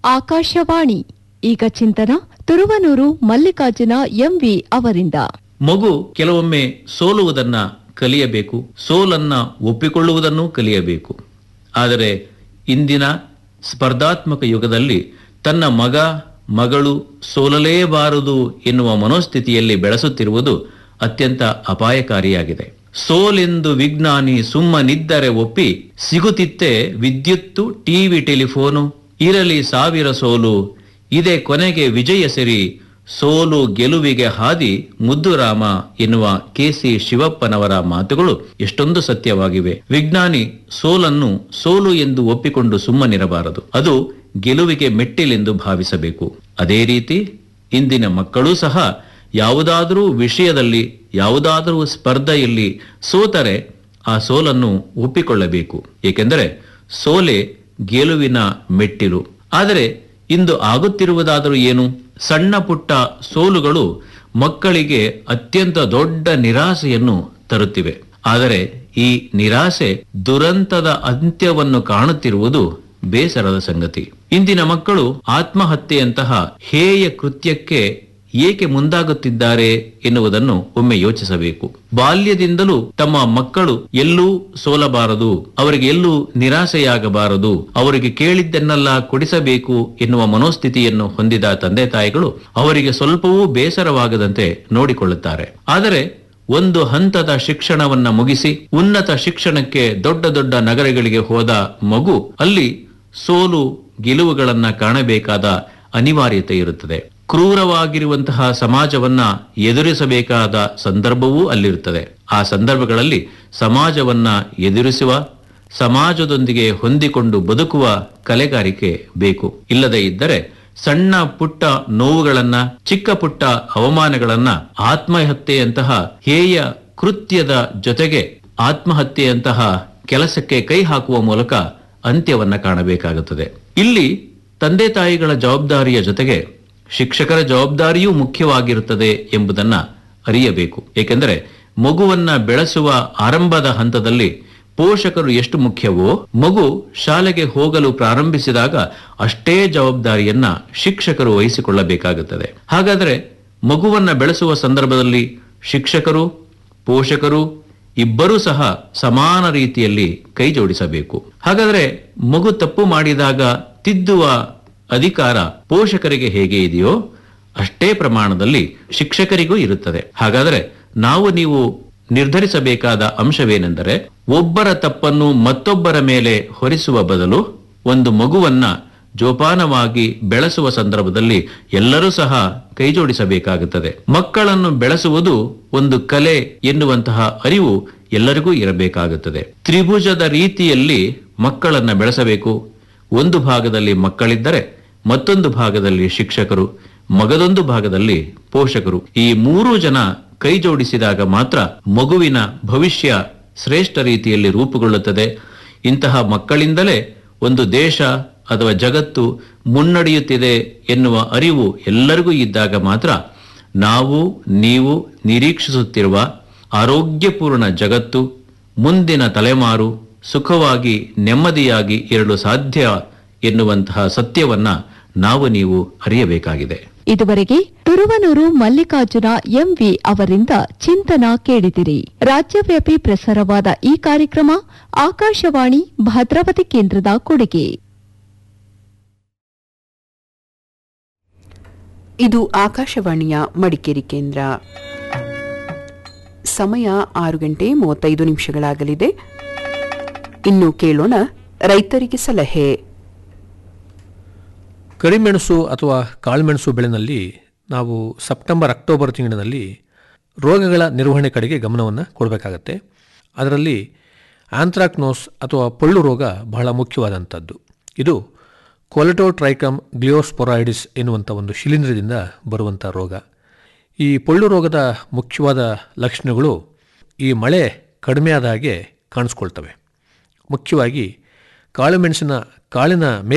ಆಕಾಶವಾಣಿ ಈಗ ಚಿಂತನ ತುರುವನೂರು ಮಲ್ಲಿಕಾರ್ಜುನ ಎಂವಿ ಅವರಿಂದ ಮಗು ಕೆಲವೊಮ್ಮೆ ಸೋಲುವುದನ್ನ ಕಲಿಯಬೇಕು ಸೋಲನ್ನ ಒಪ್ಪಿಕೊಳ್ಳುವುದನ್ನು ಕಲಿಯಬೇಕು ಆದರೆ ಇಂದಿನ ಸ್ಪರ್ಧಾತ್ಮಕ ಯುಗದಲ್ಲಿ ತನ್ನ ಮಗ ಮಗಳು ಸೋಲಲೇಬಾರದು ಎನ್ನುವ ಮನೋಸ್ಥಿತಿಯಲ್ಲಿ ಬೆಳೆಸುತ್ತಿರುವುದು ಅತ್ಯಂತ ಅಪಾಯಕಾರಿಯಾಗಿದೆ ಸೋಲೆಂದು ವಿಜ್ಞಾನಿ ಸುಮ್ಮನಿದ್ದರೆ ಒಪ್ಪಿ ಸಿಗುತ್ತಿತ್ತೆ ವಿದ್ಯುತ್ತು ಟಿವಿ ಟೆಲಿಫೋನು ಇರಲಿ ಸಾವಿರ ಸೋಲು ಇದೇ ಕೊನೆಗೆ ವಿಜಯ ಸಿರಿ ಸೋಲು ಗೆಲುವಿಗೆ ಹಾದಿ ಮುದ್ದುರಾಮ ಎನ್ನುವ ಕೆಸಿ ಶಿವಪ್ಪನವರ ಮಾತುಗಳು ಎಷ್ಟೊಂದು ಸತ್ಯವಾಗಿವೆ ವಿಜ್ಞಾನಿ ಸೋಲನ್ನು ಸೋಲು ಎಂದು ಒಪ್ಪಿಕೊಂಡು ಸುಮ್ಮನಿರಬಾರದು ಅದು ಗೆಲುವಿಗೆ ಮೆಟ್ಟಿಲೆಂದು ಭಾವಿಸಬೇಕು ಅದೇ ರೀತಿ ಇಂದಿನ ಮಕ್ಕಳೂ ಸಹ ಯಾವುದಾದರೂ ವಿಷಯದಲ್ಲಿ ಯಾವುದಾದರೂ ಸ್ಪರ್ಧೆಯಲ್ಲಿ ಸೋತರೆ ಆ ಸೋಲನ್ನು ಒಪ್ಪಿಕೊಳ್ಳಬೇಕು ಏಕೆಂದರೆ ಸೋಲೆ ಗೆಲುವಿನ ಮೆಟ್ಟಿಲು ಆದರೆ ಇಂದು ಆಗುತ್ತಿರುವುದಾದರೂ ಏನು ಸಣ್ಣ ಪುಟ್ಟ ಸೋಲುಗಳು ಮಕ್ಕಳಿಗೆ ಅತ್ಯಂತ ದೊಡ್ಡ ನಿರಾಸೆಯನ್ನು ತರುತ್ತಿವೆ ಆದರೆ ಈ ನಿರಾಸೆ ದುರಂತದ ಅಂತ್ಯವನ್ನು ಕಾಣುತ್ತಿರುವುದು ಬೇಸರದ ಸಂಗತಿ ಇಂದಿನ ಮಕ್ಕಳು ಆತ್ಮಹತ್ಯೆಯಂತಹ ಹೇಯ ಕೃತ್ಯಕ್ಕೆ ಏಕೆ ಮುಂದಾಗುತ್ತಿದ್ದಾರೆ ಎನ್ನುವುದನ್ನು ಒಮ್ಮೆ ಯೋಚಿಸಬೇಕು ಬಾಲ್ಯದಿಂದಲೂ ತಮ್ಮ ಮಕ್ಕಳು ಎಲ್ಲೂ ಸೋಲಬಾರದು ಅವರಿಗೆ ಎಲ್ಲೂ ನಿರಾಸೆಯಾಗಬಾರದು ಅವರಿಗೆ ಕೇಳಿದ್ದನ್ನೆಲ್ಲ ಕೊಡಿಸಬೇಕು ಎನ್ನುವ ಮನೋಸ್ಥಿತಿಯನ್ನು ಹೊಂದಿದ ತಂದೆ ತಾಯಿಗಳು ಅವರಿಗೆ ಸ್ವಲ್ಪವೂ ಬೇಸರವಾಗದಂತೆ ನೋಡಿಕೊಳ್ಳುತ್ತಾರೆ ಆದರೆ ಒಂದು ಹಂತದ ಶಿಕ್ಷಣವನ್ನ ಮುಗಿಸಿ ಉನ್ನತ ಶಿಕ್ಷಣಕ್ಕೆ ದೊಡ್ಡ ದೊಡ್ಡ ನಗರಗಳಿಗೆ ಹೋದ ಮಗು ಅಲ್ಲಿ ಸೋಲು ಗೆಲುವುಗಳನ್ನ ಕಾಣಬೇಕಾದ ಅನಿವಾರ್ಯತೆ ಇರುತ್ತದೆ ಕ್ರೂರವಾಗಿರುವಂತಹ ಸಮಾಜವನ್ನ ಎದುರಿಸಬೇಕಾದ ಸಂದರ್ಭವೂ ಅಲ್ಲಿರುತ್ತದೆ ಆ ಸಂದರ್ಭಗಳಲ್ಲಿ ಸಮಾಜವನ್ನ ಎದುರಿಸುವ ಸಮಾಜದೊಂದಿಗೆ ಹೊಂದಿಕೊಂಡು ಬದುಕುವ ಕಲೆಗಾರಿಕೆ ಬೇಕು ಇಲ್ಲದೇ ಇದ್ದರೆ ಸಣ್ಣ ಪುಟ್ಟ ನೋವುಗಳನ್ನ ಚಿಕ್ಕ ಪುಟ್ಟ ಅವಮಾನಗಳನ್ನ ಆತ್ಮಹತ್ಯೆಯಂತಹ ಹೇಯ ಕೃತ್ಯದ ಜೊತೆಗೆ ಆತ್ಮಹತ್ಯೆಯಂತಹ ಕೆಲಸಕ್ಕೆ ಕೈ ಹಾಕುವ ಮೂಲಕ ಅಂತ್ಯವನ್ನ ಕಾಣಬೇಕಾಗುತ್ತದೆ ಇಲ್ಲಿ ತಂದೆ ತಾಯಿಗಳ ಜವಾಬ್ದಾರಿಯ ಜೊತೆಗೆ ಶಿಕ್ಷಕರ ಜವಾಬ್ದಾರಿಯೂ ಮುಖ್ಯವಾಗಿರುತ್ತದೆ ಎಂಬುದನ್ನ ಅರಿಯಬೇಕು ಏಕೆಂದರೆ ಮಗುವನ್ನ ಬೆಳೆಸುವ ಆರಂಭದ ಹಂತದಲ್ಲಿ ಪೋಷಕರು ಎಷ್ಟು ಮುಖ್ಯವೋ ಮಗು ಶಾಲೆಗೆ ಹೋಗಲು ಪ್ರಾರಂಭಿಸಿದಾಗ ಅಷ್ಟೇ ಜವಾಬ್ದಾರಿಯನ್ನ ಶಿಕ್ಷಕರು ವಹಿಸಿಕೊಳ್ಳಬೇಕಾಗುತ್ತದೆ ಹಾಗಾದರೆ ಮಗುವನ್ನ ಬೆಳೆಸುವ ಸಂದರ್ಭದಲ್ಲಿ ಶಿಕ್ಷಕರು ಪೋಷಕರು ಇಬ್ಬರೂ ಸಹ ಸಮಾನ ರೀತಿಯಲ್ಲಿ ಕೈ ಜೋಡಿಸಬೇಕು ಹಾಗಾದರೆ ಮಗು ತಪ್ಪು ಮಾಡಿದಾಗ ತಿದ್ದುವ ಅಧಿಕಾರ ಪೋಷಕರಿಗೆ ಹೇಗೆ ಇದೆಯೋ ಅಷ್ಟೇ ಪ್ರಮಾಣದಲ್ಲಿ ಶಿಕ್ಷಕರಿಗೂ ಇರುತ್ತದೆ ಹಾಗಾದರೆ ನಾವು ನೀವು ನಿರ್ಧರಿಸಬೇಕಾದ ಅಂಶವೇನೆಂದರೆ ಒಬ್ಬರ ತಪ್ಪನ್ನು ಮತ್ತೊಬ್ಬರ ಮೇಲೆ ಹೊರಿಸುವ ಬದಲು ಒಂದು ಮಗುವನ್ನ ಜೋಪಾನವಾಗಿ ಬೆಳೆಸುವ ಸಂದರ್ಭದಲ್ಲಿ ಎಲ್ಲರೂ ಸಹ ಕೈಜೋಡಿಸಬೇಕಾಗುತ್ತದೆ ಮಕ್ಕಳನ್ನು ಬೆಳೆಸುವುದು ಒಂದು ಕಲೆ ಎನ್ನುವಂತಹ ಅರಿವು ಎಲ್ಲರಿಗೂ ಇರಬೇಕಾಗುತ್ತದೆ ತ್ರಿಭುಜದ ರೀತಿಯಲ್ಲಿ ಮಕ್ಕಳನ್ನ ಬೆಳೆಸಬೇಕು ಒಂದು ಭಾಗದಲ್ಲಿ ಮಕ್ಕಳಿದ್ದರೆ ಮತ್ತೊಂದು ಭಾಗದಲ್ಲಿ ಶಿಕ್ಷಕರು ಮಗದೊಂದು ಭಾಗದಲ್ಲಿ ಪೋಷಕರು ಈ ಮೂರು ಜನ ಕೈ ಜೋಡಿಸಿದಾಗ ಮಾತ್ರ ಮಗುವಿನ ಭವಿಷ್ಯ ಶ್ರೇಷ್ಠ ರೀತಿಯಲ್ಲಿ ರೂಪುಗೊಳ್ಳುತ್ತದೆ ಇಂತಹ ಮಕ್ಕಳಿಂದಲೇ ಒಂದು ದೇಶ ಅಥವಾ ಜಗತ್ತು ಮುನ್ನಡೆಯುತ್ತಿದೆ ಎನ್ನುವ ಅರಿವು ಎಲ್ಲರಿಗೂ ಇದ್ದಾಗ ಮಾತ್ರ ನಾವು ನೀವು ನಿರೀಕ್ಷಿಸುತ್ತಿರುವ ಆರೋಗ್ಯಪೂರ್ಣ ಜಗತ್ತು ಮುಂದಿನ ತಲೆಮಾರು ಸುಖವಾಗಿ ನೆಮ್ಮದಿಯಾಗಿ ಇರಲು ಸಾಧ್ಯ ಎನ್ನುವಂತಹ ಸತ್ಯವನ್ನ ನಾವು ನೀವು ಅರಿಯಬೇಕಾಗಿದೆ ಇದುವರೆಗೆ ತುರುವನೂರು ಮಲ್ಲಿಕಾರ್ಜುನ ಎಂವಿ ಅವರಿಂದ ಚಿಂತನ ಕೇಳಿದಿರಿ ರಾಜ್ಯವ್ಯಾಪಿ ಪ್ರಸಾರವಾದ ಈ ಕಾರ್ಯಕ್ರಮ ಆಕಾಶವಾಣಿ ಭದ್ರಾವತಿ ಕೇಂದ್ರದ ಕೊಡುಗೆ ಇದು ಆಕಾಶವಾಣಿಯ ಮಡಿಕೇರಿ ಕೇಂದ್ರ ಸಮಯ ಆರು ಗಂಟೆ ಮೂವತ್ತೈದು ನಿಮಿಷಗಳಾಗಲಿದೆ ಇನ್ನು ಕೇಳೋಣ ರೈತರಿಗೆ ಸಲಹೆ ಕರಿಮೆಣಸು ಅಥವಾ ಕಾಳುಮೆಣಸು ಬೆಳೆನಲ್ಲಿ ನಾವು ಸೆಪ್ಟೆಂಬರ್ ಅಕ್ಟೋಬರ್ ತಿಂಗಳಿನಲ್ಲಿ ರೋಗಗಳ ನಿರ್ವಹಣೆ ಕಡೆಗೆ ಗಮನವನ್ನು ಕೊಡಬೇಕಾಗತ್ತೆ ಅದರಲ್ಲಿ ಆಂಥ್ರಾಕ್ನೋಸ್ ಅಥವಾ ಪೊಳ್ಳು ರೋಗ ಬಹಳ ಮುಖ್ಯವಾದಂಥದ್ದು ಇದು ಕೊಲೆಟೋಟ್ರೈಕಮ್ ಗ್ಲಿಯೋಸ್ಪೊರಾಯ್ಡಿಸ್ ಎನ್ನುವಂಥ ಒಂದು ಶಿಲೀಂಧ್ರದಿಂದ ಬರುವಂಥ ರೋಗ ಈ ಪೊಳ್ಳು ರೋಗದ ಮುಖ್ಯವಾದ ಲಕ್ಷಣಗಳು ಈ ಮಳೆ ಕಡಿಮೆ ಆದ ಹಾಗೆ ಕಾಣಿಸ್ಕೊಳ್ತವೆ ಮುಖ್ಯವಾಗಿ ಕಾಳುಮೆಣಸಿನ ಕಾಳಿನ ಮೇಲೆ